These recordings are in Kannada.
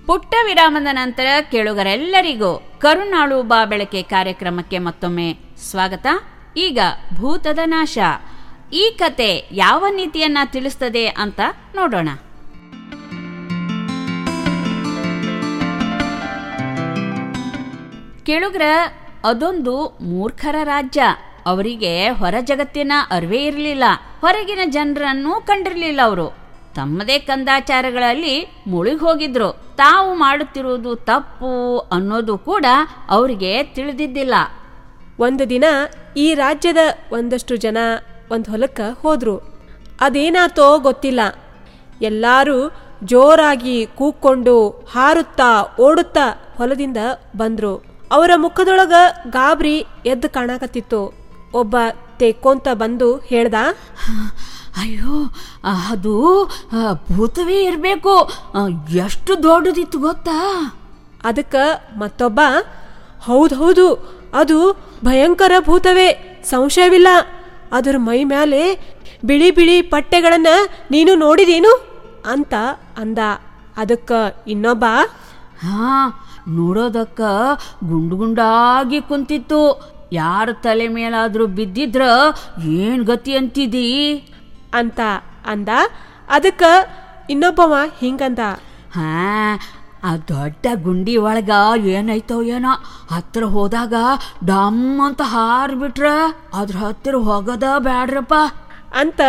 ಪುಟ್ಟ ವಿರಾಮದ ನಂತರ ಕೇಳುಗರೆಲ್ಲರಿಗೂ ಕರುನಾಳು ಬಾ ಬೆಳಕೆ ಕಾರ್ಯಕ್ರಮಕ್ಕೆ ಮತ್ತೊಮ್ಮೆ ಸ್ವಾಗತ ಈಗ ಭೂತದ ನಾಶ ಈ ಕತೆ ಯಾವ ನೀತಿಯನ್ನ ತಿಳಿಸ್ತದೆ ಅಂತ ನೋಡೋಣ ಕೇಳುಗರ ಅದೊಂದು ಮೂರ್ಖರ ರಾಜ್ಯ ಅವರಿಗೆ ಹೊರ ಜಗತ್ತಿನ ಅರಿವೇ ಇರಲಿಲ್ಲ ಹೊರಗಿನ ಜನರನ್ನು ಕಂಡಿರಲಿಲ್ಲ ಅವರು ತಮ್ಮದೇ ಕಂದಾಚಾರಗಳಲ್ಲಿ ಮುಳುಗಿ ಹೋಗಿದ್ರು ತಾವು ಮಾಡುತ್ತಿರುವುದು ತಪ್ಪು ಅನ್ನೋದು ಕೂಡ ಅವರಿಗೆ ತಿಳಿದಿದ್ದಿಲ್ಲ ಒಂದು ದಿನ ಈ ರಾಜ್ಯದ ಒಂದಷ್ಟು ಜನ ಒಂದು ಹೊಲಕ್ಕೆ ಹೋದ್ರು ಅದೇನಾತೋ ಗೊತ್ತಿಲ್ಲ ಎಲ್ಲರೂ ಜೋರಾಗಿ ಕೂಕ್ಕೊಂಡು ಹಾರುತ್ತಾ ಓಡುತ್ತಾ ಹೊಲದಿಂದ ಬಂದ್ರು ಅವರ ಮುಖದೊಳಗ ಗಾಬರಿ ಎದ್ದು ಕಾಣಕತ್ತಿತ್ತು ಒಬ್ಬ ತೆಕ್ಕೊಂತ ಬಂದು ಹೇಳ್ದ ಅಯ್ಯೋ ಅದು ಆ, ಭೂತವೇ ಇರಬೇಕು ಎಷ್ಟು ದೊಡ್ಡದಿತ್ತು ಗೊತ್ತಾ ಅದಕ್ಕೆ ಮತ್ತೊಬ್ಬ ಹೌದು ಹೌದು ಅದು ಭಯಂಕರ ಭೂತವೇ ಸಂಶಯವಿಲ್ಲ ಅದರ ಮೈ ಮೇಲೆ ಬಿಳಿ ಬಿಳಿ ಪಟ್ಟೆಗಳನ್ನ ನೀನು ನೋಡಿದೇನು ಅಂತ ಅಂದ ಅದಕ್ಕೆ ಇನ್ನೊಬ್ಬ ಹಾ ನೋಡೋದಕ್ಕ ಗುಂಡು ಗುಂಡಾಗಿ ಕುಂತಿತ್ತು ಯಾರ ತಲೆ ಮೇಲಾದ್ರೂ ಬಿದ್ದಿದ್ರ ಏನ್ ಗತಿ ಅಂತಿದಿ ಅಂತ ಅಂದ ಅದಕ್ಕೆ ಇನ್ನೊಬ್ಬವ ಹಿಂಗಂದ ಹಾ ಆ ದೊಡ್ಡ ಗುಂಡಿ ಒಳಗ ಏನಾಯ್ತೋ ಏನೋ ಹತ್ರ ಹೋದಾಗ ಡಮ್ ಅಂತ ಹಾರ್ಬಿಟ್ರ ಅದ್ರ ಹತ್ತಿರ ಹೋಗೋದ ಬ್ಯಾಡ್ರಪ್ಪ ಅಂತ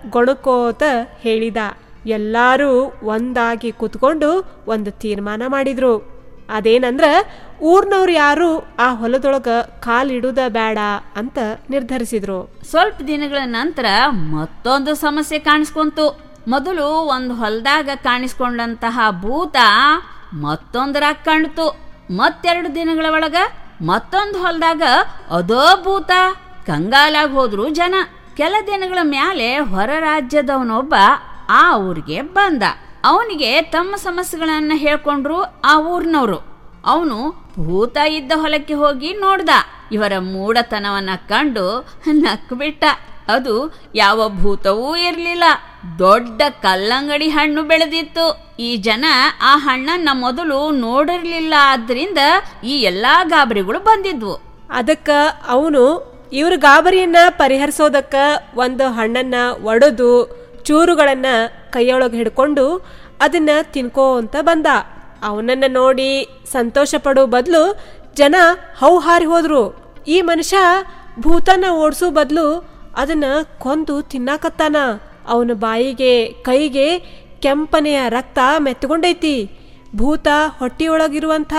ಗೊಣಕೋತ ಹೇಳಿದ ಎಲ್ಲರೂ ಒಂದಾಗಿ ಕೂತ್ಕೊಂಡು ಒಂದು ತೀರ್ಮಾನ ಮಾಡಿದ್ರು ಅದೇನಂದ್ರ ಊರ್ನವ್ರು ಯಾರು ಆ ಹೊಲದೊಳಗ ಕಾಲಿಡುದ ಬೇಡ ಅಂತ ನಿರ್ಧರಿಸಿದ್ರು ಸ್ವಲ್ಪ ದಿನಗಳ ನಂತರ ಮತ್ತೊಂದು ಸಮಸ್ಯೆ ಕಾಣಿಸ್ಕೊಂತು ಮೊದಲು ಒಂದು ಹೊಲದಾಗ ಕಾಣಿಸ್ಕೊಂಡಂತಹ ಭೂತ ಮತ್ತೊಂದರಾಗ ಕಾಣ್ತು ಮತ್ತೆರಡು ದಿನಗಳ ಒಳಗ ಮತ್ತೊಂದು ಹೊಲದಾಗ ಅದೋ ಭೂತ ಕಂಗಾಲಾಗಿ ಹೋದ್ರು ಜನ ಕೆಲ ದಿನಗಳ ಮ್ಯಾಲೆ ಹೊರ ರಾಜ್ಯದವನೊಬ್ಬ ಆ ಊರಿಗೆ ಬಂದ ಅವನಿಗೆ ತಮ್ಮ ಸಮಸ್ಯೆಗಳನ್ನ ಹೇಳ್ಕೊಂಡ್ರು ಆ ಊರಿನವರು ಅವನು ಭೂತ ಇದ್ದ ಹೊಲಕ್ಕೆ ಹೋಗಿ ನೋಡ್ದ ಇವರ ಮೂಢತನವನ್ನ ಕಂಡು ನಕ್ಬಿಟ್ಟ ಅದು ಯಾವ ಭೂತವೂ ಇರಲಿಲ್ಲ ದೊಡ್ಡ ಕಲ್ಲಂಗಡಿ ಹಣ್ಣು ಬೆಳೆದಿತ್ತು ಈ ಜನ ಆ ಹಣ್ಣನ್ನ ಮೊದಲು ನೋಡಿರ್ಲಿಲ್ಲ ಆದ್ರಿಂದ ಈ ಎಲ್ಲಾ ಗಾಬರಿಗಳು ಬಂದಿದ್ವು ಅದಕ್ಕೆ ಅವನು ಇವ್ರ ಗಾಬರಿಯನ್ನ ಪರಿಹರಿಸೋದಕ್ಕ ಒಂದು ಹಣ್ಣನ್ನ ಒಡೆದು ಚೂರುಗಳನ್ನ ಕೈಯೊಳಗೆ ಹಿಡ್ಕೊಂಡು ಅದನ್ನ ತಿನ್ಕೋ ಅಂತ ಬಂದ ಅವನನ್ನ ನೋಡಿ ಸಂತೋಷ ಪಡೋ ಬದಲು ಜನ ಹೌಹಾರಿ ಹೋದ್ರು ಈ ಮನುಷ್ಯ ಭೂತನ ಓಡಿಸೋ ಬದಲು ಅದನ್ನ ಕೊಂದು ತಿನ್ನಾಕತ್ತಾನ ಅವನ ಬಾಯಿಗೆ ಕೈಗೆ ಕೆಂಪನೆಯ ರಕ್ತ ಮೆತ್ತಗೊಂಡೈತಿ ಭೂತ ಹೊಟ್ಟಿಯೊಳಗಿರುವಂಥ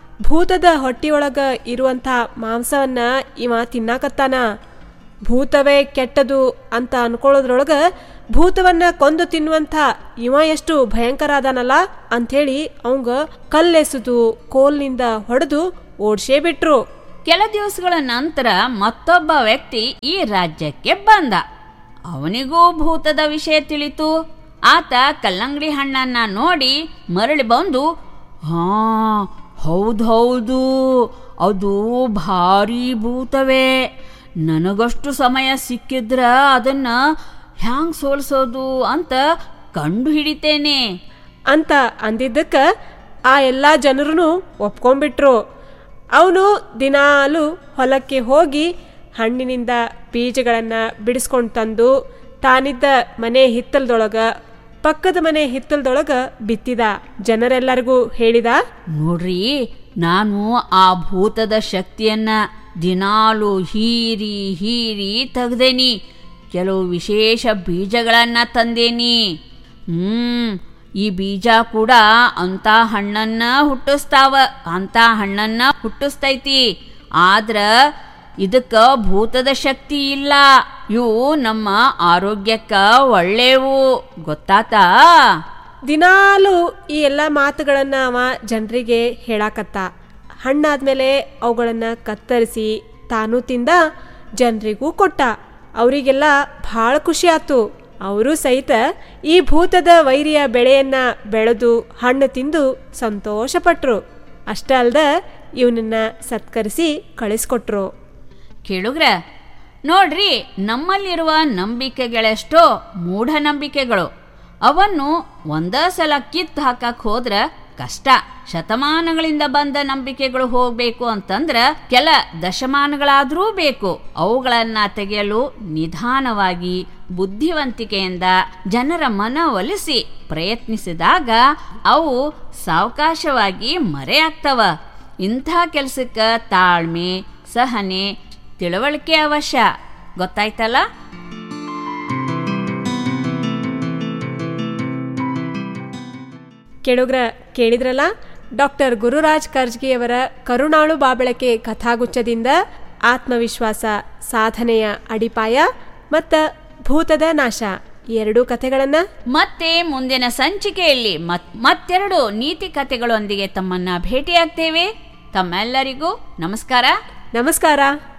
ಭೂತದ ಹೊಟ್ಟಿಯೊಳಗ ಇರುವಂಥ ಮಾಂಸವನ್ನ ಇವ ತಿನ್ನಾಕತ್ತಾನ ಭೂತವೇ ಕೆಟ್ಟದು ಅಂತ ಅನ್ಕೊಳ್ಳೋದ್ರೊಳಗ ಭೂತವನ್ನ ಕೊಂದು ತಿನ್ನುವಂಥ ಇವ ಎಷ್ಟು ಭಯಂಕರ ಅದಾನಲ್ಲ ಅಂಥೇಳಿ ಅವಂಗ ಕಲ್ಲೆಸೆದು ಕೋಲ್ನಿಂದ ಹೊಡೆದು ಓಡ್ಸೇ ಬಿಟ್ರು ಕೆಲ ದಿವಸಗಳ ನಂತರ ಮತ್ತೊಬ್ಬ ವ್ಯಕ್ತಿ ಈ ರಾಜ್ಯಕ್ಕೆ ಬಂದ ಅವನಿಗೂ ಭೂತದ ವಿಷಯ ತಿಳಿತು ಆತ ಕಲ್ಲಂಗಡಿ ಹಣ್ಣನ್ನ ನೋಡಿ ಮರಳಿ ಬಂದು ಹಾ ಹೌದು ಹೌದು ಅದು ಭಾರಿ ಭೂತವೇ ನನಗಷ್ಟು ಸಮಯ ಸಿಕ್ಕಿದ್ರ ಅದನ್ನ ಹ್ಯಾಂಗ್ ಸೋಲ್ಸೋದು ಅಂತ ಕಂಡು ಹಿಡಿತೇನೆ ಅಂತ ಅಂದಿದ್ದಕ್ಕೆ ಆ ಎಲ್ಲ ಜನರೂ ಒಪ್ಕೊಂಡ್ಬಿಟ್ರು ಅವನು ದಿನಾಲು ಹೊಲಕ್ಕೆ ಹೋಗಿ ಹಣ್ಣಿನಿಂದ ಬೀಜಗಳನ್ನು ಬಿಡಿಸ್ಕೊಂಡು ತಂದು ತಾನಿದ್ದ ಮನೆ ಹಿತ್ತಲದೊಳಗ ಪಕ್ಕದ ಮನೆ ಹಿತ್ತಲದೊಳಗ ಬಿತ್ತಿದ ಜನರೆಲ್ಲರಿಗೂ ಹೇಳಿದ ನೋಡ್ರಿ ನಾನು ಆ ಭೂತದ ಶಕ್ತಿಯನ್ನ ದಿನಾಲು ಹೀರಿ ಹೀರಿ ತೆಗ್ದೇನಿ ಕೆಲವು ವಿಶೇಷ ಬೀಜಗಳನ್ನ ತಂದೇನಿ ಹ್ಮ್ ಈ ಬೀಜ ಕೂಡ ಅಂತ ಹಣ್ಣನ್ನ ಹುಟ್ಟಿಸ್ತಾವ ಅಂತ ಹಣ್ಣನ್ನ ಹುಟ್ಟಿಸ್ತೈತಿ ಆದ್ರ ಇದಕ್ಕ ಭೂತದ ಶಕ್ತಿ ಇಲ್ಲ ಇವು ನಮ್ಮ ಆರೋಗ್ಯಕ್ಕ ಒಳ್ಳೆವು ಗೊತ್ತಾತಾ ದಿನಾಲು ಈ ಎಲ್ಲ ಮಾತುಗಳನ್ನ ಅವ ಜನರಿಗೆ ಹೇಳಾಕತ್ತ ಹಣ್ಣಾದ್ಮೇಲೆ ಅವುಗಳನ್ನ ಕತ್ತರಿಸಿ ತಾನು ತಿಂದ ಜನರಿಗೂ ಕೊಟ್ಟ ಅವರಿಗೆಲ್ಲ ಭಾಳ ಖುಷಿ ಆತು ಅವರು ಸಹಿತ ಈ ಭೂತದ ವೈರಿಯ ಬೆಳೆಯನ್ನ ಬೆಳೆದು ಹಣ್ಣು ತಿಂದು ಸಂತೋಷಪಟ್ರು ಅಷ್ಟೇ ಅಲ್ದ ಇವನನ್ನ ಸತ್ಕರಿಸಿ ಕಳಿಸ್ಕೊಟ್ರು ಕೇಳುಗ್ರ ನೋಡ್ರಿ ನಮ್ಮಲ್ಲಿರುವ ನಂಬಿಕೆಗಳೆಷ್ಟೋ ಮೂಢನಂಬಿಕೆಗಳು ಅವನ್ನು ಒಂದೇ ಸಲ ಕಿತ್ತು ಹಾಕಕ್ ಹೋದ್ರ ಕಷ್ಟ ಶತಮಾನಗಳಿಂದ ಬಂದ ನಂಬಿಕೆಗಳು ಹೋಗ್ಬೇಕು ಅಂತಂದ್ರ ಕೆಲ ದಶಮಾನಗಳಾದರೂ ಬೇಕು ಅವುಗಳನ್ನ ತೆಗೆಯಲು ನಿಧಾನವಾಗಿ ಬುದ್ಧಿವಂತಿಕೆಯಿಂದ ಜನರ ಮನವೊಲಿಸಿ ಪ್ರಯತ್ನಿಸಿದಾಗ ಅವು ಸಾವಕಾಶವಾಗಿ ಮರೆಯಾಗ್ತವ ಇಂಥ ಕೆಲಸಕ್ಕೆ ತಾಳ್ಮೆ ಸಹನೆ ತಿಳುವಳಿಕೆ ಅವಶ್ಯ ಗೊತ್ತಾಯ್ತಲ್ಲ ಕೇಳುಗ್ರ ಕೇಳಿದ್ರಲ್ಲ ಡಾಕ್ಟರ್ ಗುರುರಾಜ್ ಕರ್ಜ್ಗಿಯವರ ಕರುಣಾಳು ಬಾಬಳಕೆ ಕಥಾಗುಚ್ಛದಿಂದ ಆತ್ಮವಿಶ್ವಾಸ ಸಾಧನೆಯ ಅಡಿಪಾಯ ಮತ್ತು ಭೂತದ ನಾಶ ಎರಡೂ ಕಥೆಗಳನ್ನು ಮತ್ತೆ ಮುಂದಿನ ಸಂಚಿಕೆಯಲ್ಲಿ ಮತ್ ಮತ್ತೆರಡು ನೀತಿ ಕಥೆಗಳೊಂದಿಗೆ ತಮ್ಮನ್ನ ಭೇಟಿಯಾಗ್ತೇವೆ ತಮ್ಮೆಲ್ಲರಿಗೂ ನಮಸ್ಕಾರ ನಮಸ್ಕಾರ